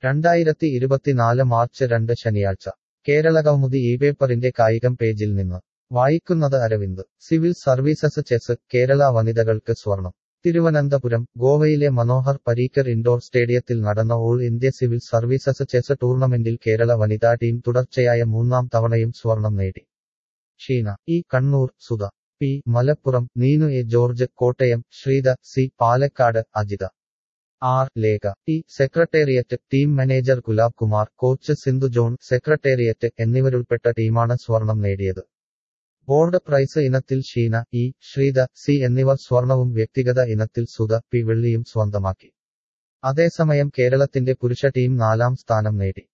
രണ്ടായിരത്തി ഇരുപത്തിനാല് മാർച്ച് രണ്ട് ശനിയാഴ്ച കേരള കൗമുദി ഈ പേപ്പറിന്റെ കായികം പേജിൽ നിന്ന് വായിക്കുന്നത് Aravind civil services chess Kerala വനിതകൾക്ക് സ്വർണം തിരുവനന്തപുരം ഗോവയിലെ മനോഹർ പരീക്കർ ഇൻഡോർ സ്റ്റേഡിയത്തിൽ നടന്ന all India civil services chess ടൂർണമെന്റിൽ കേരള വനിതാ ടീം തുടർച്ചയായ മൂന്നാം തവണയും സ്വർണം നേടി Sheena E Kannur Sudha P Malappuram Neenu A George Kottayam Sreetha C Palakkad Ajitha R Lekha T secretariat team manager Gulab Kumar coach Sindhu John secretariat എന്നിവരുൾപ്പെട്ട ടീമാണ് സ്വർണം നേടിയത് ബോർഡ് പ്രൈസ് ഇനത്തിൽ ഷീന ഇ ശ്രീത സി എന്നിവർ സ്വർണവും വ്യക്തിഗത ഇനത്തിൽ സുധ പി വെള്ളിയും സ്വന്തമാക്കി അതേസമയം കേരളത്തിന്റെ പുരുഷ ടീം നാലാം സ്ഥാനം നേടി